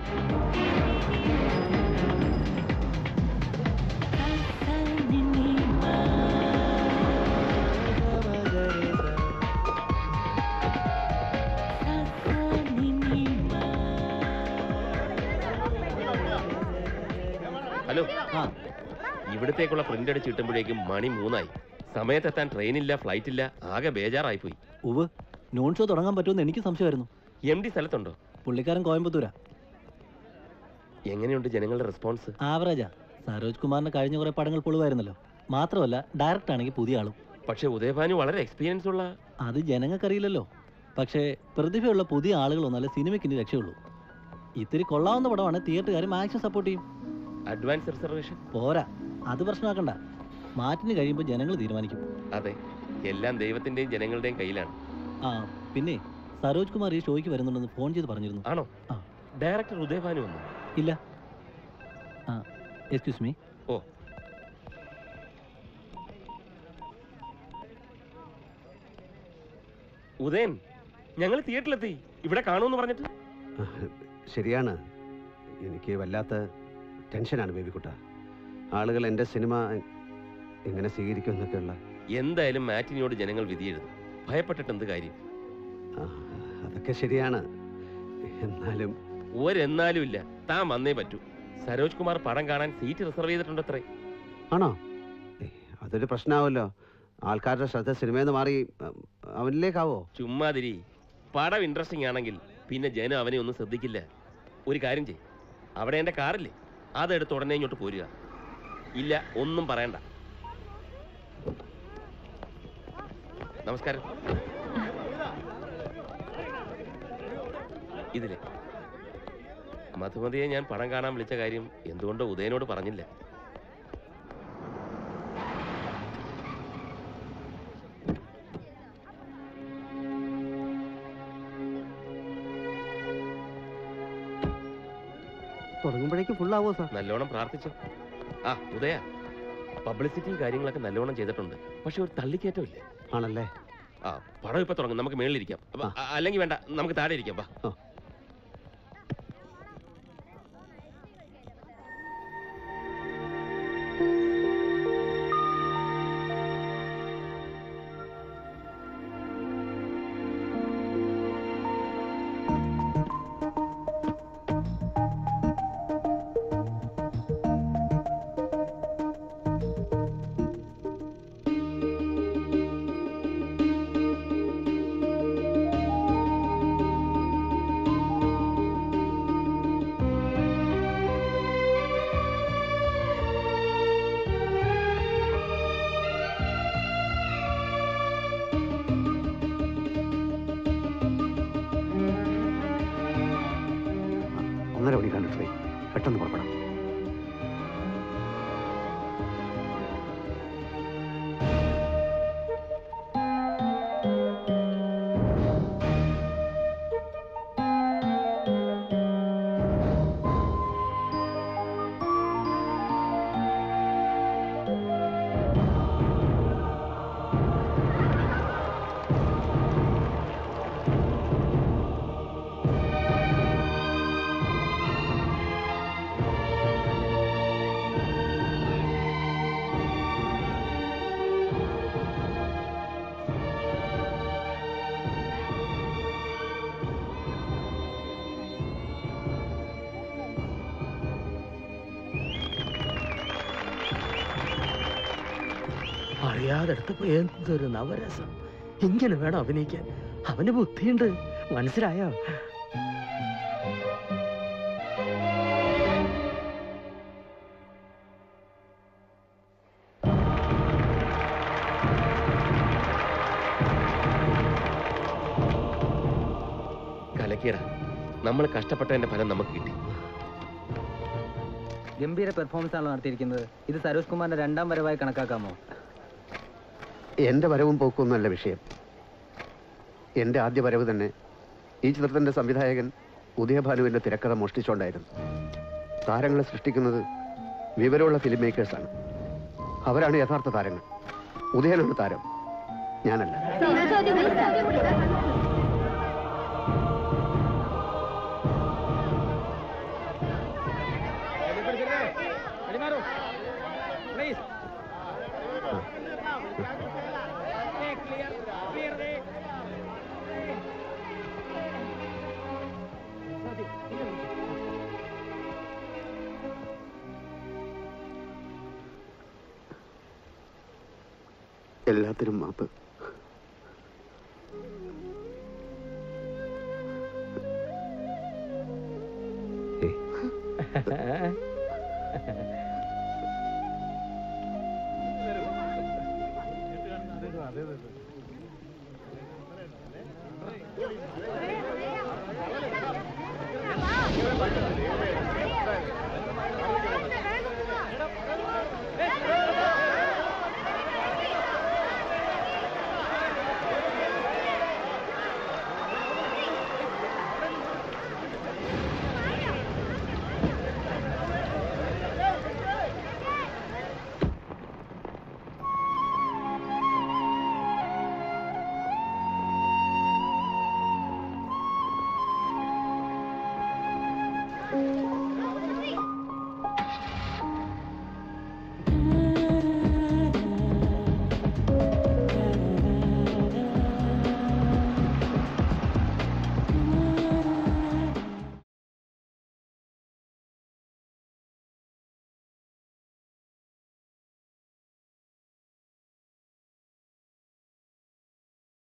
Hello ആ ഇവിടത്തേക്കുള്ള print അടിച്ച് കിട്ടുമ്പോഴേക്കും മണി മൂന്നായി സമയത്തെത്താൻ ട്രെയിനില്ല ഫ്ലൈറ്റ് ഇല്ല ആകെ ബേജാറായി പോയി ഉവ് നോൺ ഷോ തുടങ്ങാൻ പറ്റുമെന്ന് എനിക്ക് സംശയമായിരുന്നു എം ഡി സ്ഥലത്തുണ്ടോ പുള്ളിക്കാരൻ കോയമ്പത്തൂരാ എങ്ങനെയുണ്ട് ജനങ്ങളുടെ റെസ്പോൺസ് ആവറേജാ സരോജ് കുമാറിന് കഴിഞ്ഞ കുറെ പടങ്ങൾ പൊളിവായിരുന്നല്ലോ മാത്രമല്ല ഡയറക്റ്റ് ആണെങ്കിൽ പുതിയ ആളും പക്ഷെ ഉദയഭാനു വളരെ എക്സ്പീരിയൻസ് ഉള്ള അത് ജനങ്ങൾക്കറിയില്ലല്ലോ പക്ഷേ പ്രതിഭയുള്ള പുതിയ ആളുകൾ വന്നാലേ സിനിമയ്ക്ക് ഇനി രക്ഷയുള്ളൂ ഇത്തിരി കൊള്ളാവുന്ന പടമാണ് തിയേറ്ററുകാർ മാക്സിമം സപ്പോർട്ട് ചെയ്യും അഡ്വാൻസ് റിസർവേഷൻ പോരാ അത് പ്രശ്നമാക്കണ്ട മാറ്റിന് കഴിയുമ്പോൾ ജനങ്ങൾ തീരുമാനിക്കും അതെ എല്ലാം ദൈവത്തിന്റെയും ജനങ്ങളുടെയും കയ്യിലാണ് ആ പിന്നെ സരോജ് കുമാർ ഈ ഷോയ്ക്ക് വരുന്നുണ്ടെന്ന് ഫോൺ ചെയ്ത് പറഞ്ഞിരുന്നു ആണോ ആ. ഡയറക്ടർ ഉദയഭാനു വന്നു ഇല്ല ആ എക്സ്ക്യൂസ് മീ ഓ ഉദയൻ ഞങ്ങൾ തിയേറ്ററിലെത്തി ഇവിടെ കാണുമെന്ന് പറഞ്ഞിട്ട് ശരിയാണ് എനിക്ക് വല്ലാത്ത ടെൻഷനാണ് ബേബിക്കുട്ട ആളുകൾ എൻ്റെ സിനിമ എങ്ങനെ സ്വീകരിക്കും എന്നൊക്കെയുള്ള എന്തായാലും മാറ്റിനിയോട് ജനങ്ങൾ വിധിയെഴുതും ഭയപ്പെട്ടിട്ട് എന്ത് കാര്യം ആ, അതൊക്കെ ശരിയാണ് എന്നാലും ഒരെന്നാലും ഇല്ല താൻ വന്നേ പറ്റൂ സരോജ് കുമാർ പടം കാണാൻ സീറ്റ് റിസർവ് ചെയ്തിട്ടുണ്ട് അത്രേ ആണോ ഏയ്, അതൊരു പ്രശ്നമാവല്ലോ ആൾക്കാരുടെ ശ്രദ്ധ സിനിമയിൽ നിന്ന് മാറി ഉം, അവനിലേക്കാവോ ചുമ്മാതിരി പടം ഇൻട്രസ്റ്റിംഗ് ആണെങ്കിൽ പിന്നെ ജനം അവനെ ഒന്നും ശ്രദ്ധിക്കില്ല ഒരു കാര്യം ചെയ് അവിടെ എൻ്റെ കാറില്ലേ അതെടുത്ത് ഉടനെ ഇങ്ങോട്ട് പോരുക ഇല്ല ഒന്നും പറയണ്ട നമസ്കാരം ഇതിലെ മധുമതിയെ ഞാൻ പടം കാണാൻ വിളിച്ച കാര്യം എന്തുകൊണ്ടോ ഉദയനോട് പറഞ്ഞില്ല തുടങ്ങുമ്പോഴേക്കും ഫുള്ളാവോ സാർ നല്ലോണം പ്രാർത്ഥിച്ചു ആ ഉദയ പബ്ലിസിറ്റിയും കാര്യങ്ങളൊക്കെ നല്ലോണം ചെയ്തിട്ടുണ്ട് പക്ഷെ ഒരു തള്ളിക്കയറ്റം ഇല്ലേ ആണല്ലേ ആ പടം ഇപ്പൊ തുടങ്ങും നമുക്ക് മേളിലിരിക്കാം അപ്പൊ, ആ. അ- അല്ലെങ്കിൽ വേണ്ട നമുക്ക് താഴെ ഇരിക്കാം വാ ആ. ഒന്നര മണി കണ്ടിട്ട് പോയി പെട്ടെന്ന് പുറപ്പെടാം അറിയാതെടുത്തപ്പോ എന്തൊരു നവരസം ഇങ്ങനെ വേണം അഭിനയിക്കാൻ അവന് ബുദ്ധിയുണ്ട് മനസ്സിലായോ കലക്കിയട നമ്മൾ കഷ്ടപ്പെട്ടതിന്റെ ഫലം നമുക്ക് കിട്ടി ഗംഭീര പെർഫോമൻസ് ആണല്ലോ നടത്തിയിരിക്കുന്നത് ഇത് സരോജ് കുമാറിന്റെ രണ്ടാം വരവായി കണക്കാക്കാമോ എൻ്റെ വരവും പോക്കൊന്നുമല്ല വിഷയം എൻ്റെ ആദ്യ വരവ് തന്നെ ഈ ചിത്രത്തിൻ്റെ സംവിധായകൻ ഉദയഭാനുവിൻ്റെ തിരക്കഥ മോഷ്ടിച്ചുകൊണ്ടായിരുന്നു താരങ്ങളെ സൃഷ്ടിക്കുന്നത് വിവരമുള്ള ഫിലിം മേക്കേഴ്സാണ് അവരാണ് യഥാർത്ഥ താരങ്ങൾ ഉദയനാണ് താരം ഞാനല്ല എല്ലാത്തിനും മാപ്പ്